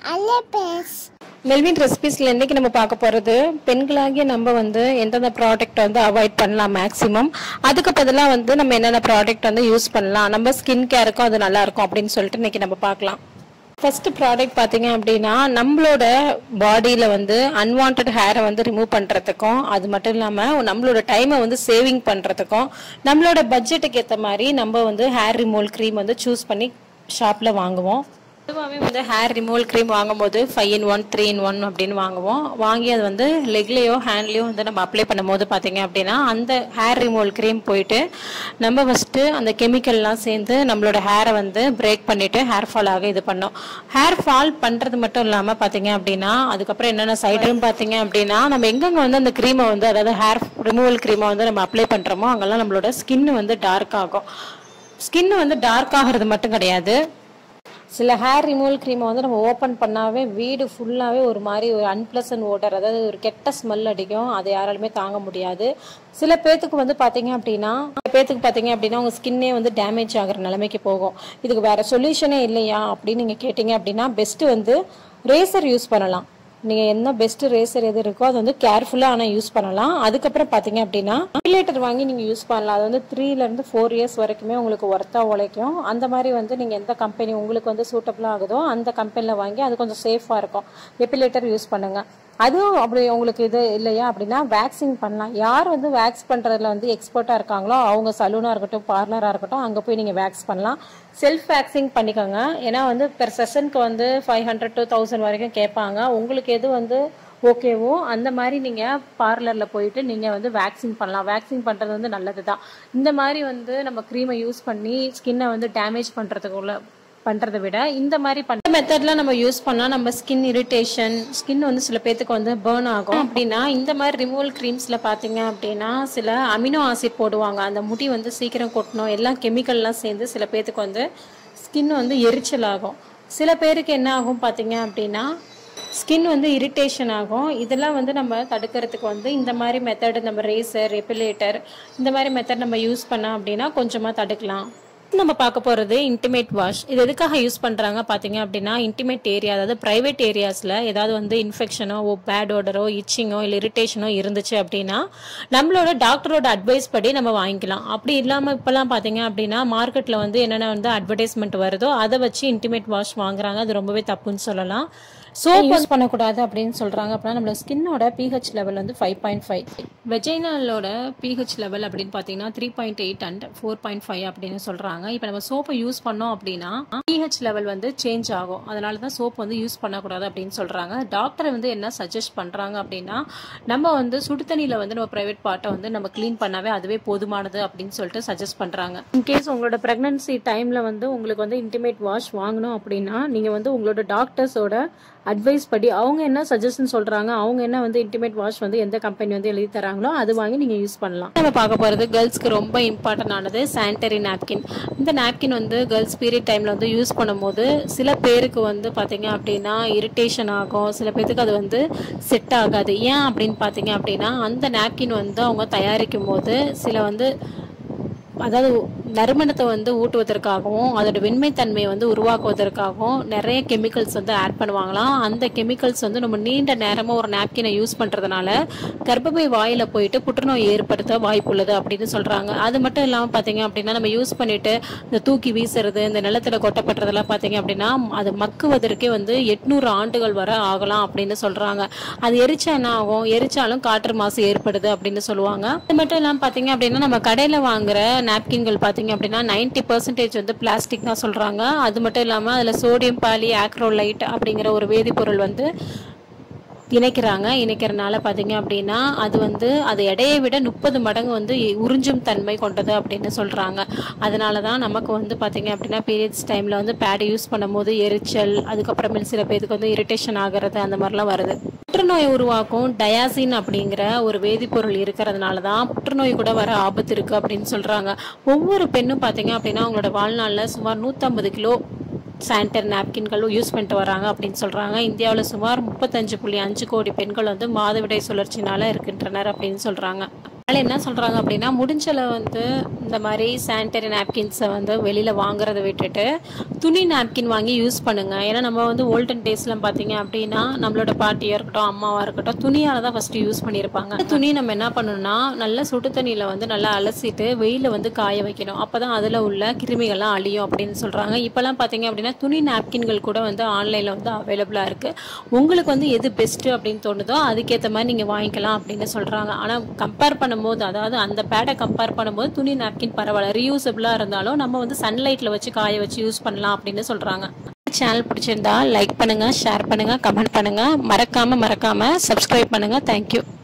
அலபேஸ் Melvin ரெசிபிஸ்ல இன்னைக்கு நம்ம பார்க்க போறது பெண்களாகிய நம்ம வந்து எந்தெந்த ப்ராடக்ட் வந்து அவாய்ட் பண்ணலாம் மேக்ஸிமம் அதுக்கு பதிலாக வந்து நம்ம என்னென்ன ப்ராடக்ட் வந்து யூஸ் பண்ணலாம் நம்ம ஸ்கின் கேருக்கும் அது நல்லா இருக்கும் அப்படின்னு சொல்லிட்டு இன்னைக்கு நம்ம பார்க்கலாம் ஃபர்ஸ்ட் ப்ராடக்ட் பார்த்தீங்க அப்படின்னா நம்மளோட பாடியில் வந்து அன்வான்ட் ஹேரை வந்து ரிமூவ் பண்ணுறதுக்கும் அது மட்டும் இல்லாமல் நம்மளோட டைமை வந்து சேவிங் பண்ணுறதுக்கும் நம்மளோட பட்ஜெட்டுக்கு ஏற்ற மாதிரி நம்ம வந்து ஹேர் ரிமூவல் க்ரீம் வந்து சூஸ் பண்ணி ஷாப்பில் வாங்குவோம் பொதுவாகவே வந்து ஹேர் ரிமூவல் க்ரீம் வாங்கும்போது five in one three in one அப்படின்னு வாங்குவோம் வாங்கி அது வந்து லெக்லேயோ ஹேண்ட்லேயோ வந்து நம்ம அப்ளை பண்ணும்போது பார்த்தீங்க அப்படின்னா அந்த ஹேர் ரிமூவல் க்ரீம் போயிட்டு நம்ம ஃபஸ்ட்டு அந்த கெமிக்கல்லாம் சேர்ந்து நம்மளோட ஹேரை வந்து பிரேக் பண்ணிவிட்டு ஹேர் ஃபால் ஆக இது பண்ணோம் ஹேர் ஃபால் பண்ணுறது மட்டும் இல்லாமல் பார்த்தீங்க அப்படின்னா அதுக்கப்புறம் என்னென்ன சைடுன்னு பார்த்தீங்க அப்படின்னா நம்ம எங்கெங்கே வந்து அந்த க்ரீமை வந்து அதாவது ஹேர் ரிமூவல் க்ரீமை வந்து நம்ம அப்ளை பண்ணுறோமோ அங்கெல்லாம் நம்மளோட ஸ்கின் வந்து டார்க் ஆகும் ஸ்கின் வந்து டார்க் ஆகிறது மட்டும் கிடையாது சில ஹேர் ரிமூவல் க்ரீமை வந்து நம்ம ஓப்பன் பண்ணாவே வீடு ஃபுல்லாகவே ஒரு மாதிரி ஒரு அன்பிளசன்ட் ஓடர் அதாவது ஒரு கெட்ட ஸ்மெல் அடிக்கும் அதை யாராலுமே தாங்க முடியாது சில பேர்த்துக்கு வந்து பார்த்தீங்க அப்படின்னா சில பேர்த்துக்கு பார்த்தீங்க அப்படின்னா உங்கள் ஸ்கின்னே வந்து டேமேஜ் ஆகிற நிலைமைக்கு போகும் இதுக்கு வேற சொல்யூஷனே இல்லையா அப்படின்னு நீங்கள் கேட்டிங்க அப்படின்னா பெஸ்ட்டு வந்து ரேசர் யூஸ் பண்ணலாம் நீங்கள் என்ன பெஸ்ட் ரேசர் எது இருக்கோ அது வந்து கேர்ஃபுல்லாக ஆனால் யூஸ் பண்ணலாம் அதுக்கப்புறம் பார்த்தீங்க அப்படின்னா ரெகுலேட்டர் வாங்கி நீங்கள் யூஸ் பண்ணலாம் அது வந்து த்ரீலேருந்து ஃபோர் இயர்ஸ் வரைக்குமே உங்களுக்கு ஒர்த்தாக உழைக்கும் அந்த மாதிரி வந்து நீங்கள் எந்த கம்பெனி உங்களுக்கு வந்து சூட்டபுளாக ஆகுதோ அந்த கம்பெனியில் வாங்கி அது கொஞ்சம் சேஃபாக இருக்கும் எப்பிலேட்டர் யூஸ் பண்ணுங்கள் அதுவும் அப்படி உங்களுக்கு இது இல்லையா அப்படின்னா வேக்சிங் பண்ணலாம் யார் வந்து வேக்ஸ் பண்ணுறதுல வந்து எக்ஸ்பர்ட்டாக இருக்காங்களோ அவங்க சலூனாக இருக்கட்டும் பார்லராக இருக்கட்டும் அங்கே போய் நீங்கள் வேக்ஸ் பண்ணலாம் செல்ஃப் வேக்சிங் பண்ணிக்கோங்க ஏன்னா வந்து பெர் செஷனுக்கு வந்து ஃபைவ் ஹண்ட்ரட் டு தௌசண்ட் வரைக்கும் கேட்பாங்க உங்களுக்கு எது வந்து ஓகேவோ அந்த மாதிரி நீங்கள் பார்லரில் போயிட்டு நீங்கள் வந்து வேக்சின் பண்ணலாம் வேக்சின் பண்ணுறது வந்து நல்லது தான் இந்த மாதிரி வந்து நம்ம க்ரீமை யூஸ் பண்ணி ஸ்கின்னை வந்து டேமேஜ் பண்ணுறதுக்குள்ள பண்ணுறதை விட இந்த மாதிரி பண்ண மெத்தடில் நம்ம யூஸ் பண்ணால் நம்ம ஸ்கின் இரிட்டேஷன் ஸ்கின் வந்து சில பேத்துக்கு வந்து பேர்ன் ஆகும் அப்படின்னா இந்த மாதிரி ரிமூவல் க்ரீம்ஸில் பார்த்தீங்க அப்படின்னா சில அமினோ ஆசிட் போடுவாங்க அந்த முடி வந்து சீக்கிரம் கொட்டணும் எல்லாம் கெமிக்கல்லாம் சேர்ந்து சில பேத்துக்கு வந்து ஸ்கின் வந்து எரிச்சல் ஆகும் சில பேருக்கு என்ன ஆகும் பார்த்தீங்க அப்படின்னா ஸ்கின் வந்து இரிட்டேஷன் ஆகும் இதெல்லாம் வந்து நம்ம தடுக்கிறதுக்கு வந்து இந்த மாதிரி மெத்தட் நம்ம ரேசர் எப்பிலேட்டர் இந்த மாதிரி மெத்தட் நம்ம யூஸ் பண்ணோம் அப்படின்னா கொஞ்சமாக தடுக்கலாம் நம்ம பார்க்க போகிறது இன்டிமேட் வாஷ் இது எதுக்காக யூஸ் பண்ணுறாங்க பார்த்தீங்க அப்படின்னா இன்டிமேட் ஏரியா அதாவது ப்ரைவேட் ஏரியாஸில் ஏதாவது வந்து இன்ஃபெக்ஷனோ ஓ பேட் ஓடரோ இச்சிங்கோ இல்லை இரிட்டேஷனோ இருந்துச்சு அப்படின்னா நம்மளோட டாக்டரோட அட்வைஸ் படி நம்ம வாங்கிக்கலாம் அப்படி இல்லாமல் இப்போல்லாம் பார்த்தீங்க அப்படின்னா மார்க்கெட்டில் வந்து என்னென்ன வந்து அட்வர்டைஸ்மெண்ட் வருதோ அதை வச்சு இன்டிமேட் வாஷ் வாங்குறாங்க அது ரொம்பவே தப்புன்னு சொல்லலாம் சோப் யூஸ் பண்ணக்கூடாது அப்படின்னு சொல்கிறாங்க அப்படின்னா நம்மளோட ஸ்கின்னோட பிஹெச் லெவல் வந்து ஃபைவ் பாயிண்ட் ஃபைவ் வெஜைனாலோட பிஹெச் லெவல் அப்படின்னு பார்த்தீங்கன்னா three point eight and four point five அப்படின்னு சொல்கிறாங்க இப்போ நம்ம சோப்பை யூஸ் பண்ணோம் அப்படின்னா பிஹெச் லெவல் வந்து சேஞ்ச் ஆகும் அதனால தான் சோப் வந்து யூஸ் பண்ணக்கூடாது அப்படின்னு சொல்கிறாங்க டாக்டர் வந்து என்ன சஜஸ்ட் பண்ணுறாங்க அப்படின்னா நம்ம வந்து சுடு தண்ணியில் வந்து நம்ம ப்ரைவேட் பார்ட்டை வந்து நம்ம க்ளீன் பண்ணாவே அதுவே போதுமானது அப்படின்னு சொல்லிட்டு சஜஸ்ட் பண்ணுறாங்க இன்கேஸ் உங்களோட ப்ரெக்னன்சி டைமில் வந்து உங்களுக்கு வந்து இன்டிமேட் வாஷ் வாங்கணும் அப்படின்னா நீங்கள் வந்து உங்களோட டாக்டர்ஸோட அட்வைஸ் படி அவங்க என்ன சஜஷன் சொல்றாங்க அவங்க என்ன வந்து இன்டிமேட் வாஷ் வந்து எந்த கம்பெனி வந்து எழுதி தராங்களோ அது வாங்கி நீங்க யூஸ் பண்ணலாம் நம்ம பார்க்க போறது கேர்ள்ஸ்க்கு ரொம்ப இம்பார்ட்டன்ட் ஆனது சானிட்டரி நாப்கின் இந்த நாப்கின் வந்து கேர்ள்ஸ் பீரியட் டைம்ல வந்து யூஸ் பண்ணும்போது சில பேருக்கு வந்து பாத்தீங்க அப்படின்னா இரிட்டேஷன் ஆகும் சில பேருக்கு அது வந்து செட் ஆகாது ஏன் அப்படின்னு பாத்தீங்க அப்படின்னா அந்த நாப்கின் வந்து அவங்க தயாரிக்கும் போது சில வந்து அதாவது நறுமணத்தை வந்து ஊட்டுவதற்காகவும் அதோட வெண்மைத்தன்மையை வந்து உருவாக்குவதற்காகவும் நிறைய கெமிக்கல்ஸ் வந்து ஆட் பண்ணுவாங்களாம் அந்த கெமிக்கல்ஸ் வந்து நம்ம நீண்ட நேரமாக ஒரு நாப்கினை யூஸ் பண்ணுறதுனால கர்ப்பப்பை வாயில் போயிட்டு புற்றுநோய் ஏற்படுத்த வாய்ப்புள்ளது அப்படின்னு சொல்கிறாங்க அது மட்டும் இல்லாமல் பார்த்தீங்க அப்படின்னா நம்ம யூஸ் பண்ணிட்டு இந்த தூக்கி வீசுறது இந்த நிலத்தில் கொட்டப்படுறதெல்லாம் பார்த்தீங்க அப்படின்னா அது மக்குவதற்கே வந்து எட்நூறு ஆண்டுகள் வரை ஆகலாம் அப்படின்னு சொல்கிறாங்க அது எரிச்சா என்ன ஆகும் எரிச்சாலும் காற்று மாசு ஏற்படுது அப்படின்னு சொல்லுவாங்க அது மட்டும் இல்லாமல் பார்த்தீங்க அப்படின்னா நம்ம கடையில் வாங்குற நாப்கின்கள் பார்த்தீங்க அப்படின்னா நைன்டி பர்சன்டேஜ் வந்து பிளாஸ்டிக் தான் சொல்கிறாங்க அது மட்டும் இல்லாமல் அதில் சோடியம் பாலி ஆக்ரோலைட் அப்படிங்கிற ஒரு வேதிப்பொருள் வந்து இணைக்கிறாங்க இணைக்கிறனால பார்த்தீங்க அப்படின்னா அது வந்து அது எடையை விட முப்பது மடங்கு வந்து உறிஞ்சும் தன்மை கொண்டது அப்படின்னு சொல்கிறாங்க அதனால தான் நமக்கு வந்து பார்த்தீங்க அப்படின்னா பீரியட்ஸ் டைமில் வந்து பேட் யூஸ் பண்ணும்போது எரிச்சல் அதுக்கப்புறமேல் சில பேருக்கு வந்து இரிட்டேஷன் ஆகிறது அந்த மாதிரிலாம் வருது புற்றுநோய் உருவாக்கும் டயாசின் அப்படிங்கிற ஒரு வேதிப்பொருள் இருக்கிறதுனால தான் புற்றுநோய் கூட வர ஆபத்து இருக்குது அப்படின்னு சொல்கிறாங்க ஒவ்வொரு பெண்ணும் பார்த்தீங்க அப்படின்னா அவங்களோட வாழ்நாளில் சுமார் நூற்றம்பது கிலோ சானிட்டரி நாப்கின்களும் யூஸ் பண்ணிட்டு வராங்க அப்படின்னு சொல்கிறாங்க இந்தியாவில் சுமார் முப்பத்தஞ்சு புள்ளி அஞ்சு கோடி பெண்கள் வந்து மாதவிடை சுழற்சினால இருக்கின்றனர் அப்படின்னு சொல்கிறாங்க அதில் என்ன சொல்கிறாங்க அப்படின்னா முடிஞ்சளவு வந்து இந்த மாதிரி சானிட்டரி நாப்கின்ஸை வந்து வெளியில் வாங்குறத விட்டுட்டு துணி நாப்கின் வாங்கி யூஸ் பண்ணுங்கள் ஏன்னா நம்ம வந்து ஓல்டன் டேஸ்லாம் பார்த்தீங்க அப்படின்னா நம்மளோட பாட்டியாக இருக்கட்டும் அம்மாவாக இருக்கட்டும் துணியால் தான் ஃபஸ்ட்டு யூஸ் பண்ணியிருப்பாங்க அந்த துணி நம்ம என்ன பண்ணணும்னா நல்லா சுடு தண்ணியில் வந்து நல்லா அலசிட்டு வெயிலில் வந்து காய வைக்கணும் அப்போ தான் அதில் உள்ள கிருமிகள்லாம் அழியும் அப்படின்னு சொல்கிறாங்க இப்போலாம் பார்த்தீங்க அப்படின்னா துணி நாப்கின்கள் கூட வந்து ஆன்லைனில் வந்து அவைலபிளாக இருக்குது உங்களுக்கு வந்து எது பெஸ்ட்டு அப்படின்னு தோணுதோ அதுக்கேற்ற மாதிரி நீங்கள் வாங்கிக்கலாம் அப்படின்னு சொல்கிறாங்க ஆனால் கம்பேர் பண்ணும்போது அதாவது அந்த பேடை கம்பேர் பண்ணும்போது துணி நாப்கின் பரவாயில்ல ரீயூசபிளாக இருந்தாலும் நம்ம வந்து சன்லைட்டில் வச்சு காய வச்சு யூஸ் பண்ணலாம் அப்படின்னு சொல்கிறாங்க சேனல் பிடிச்சிருந்தா லைக் பண்ணுங்கள் ஷேர் பண்ணுங்கள் கமெண்ட் பண்ணுங்கள் மறக்காமல் மறக்காமல் சப்ஸ்கிரைப் பண்ணுங்கள் தேங்க்யூ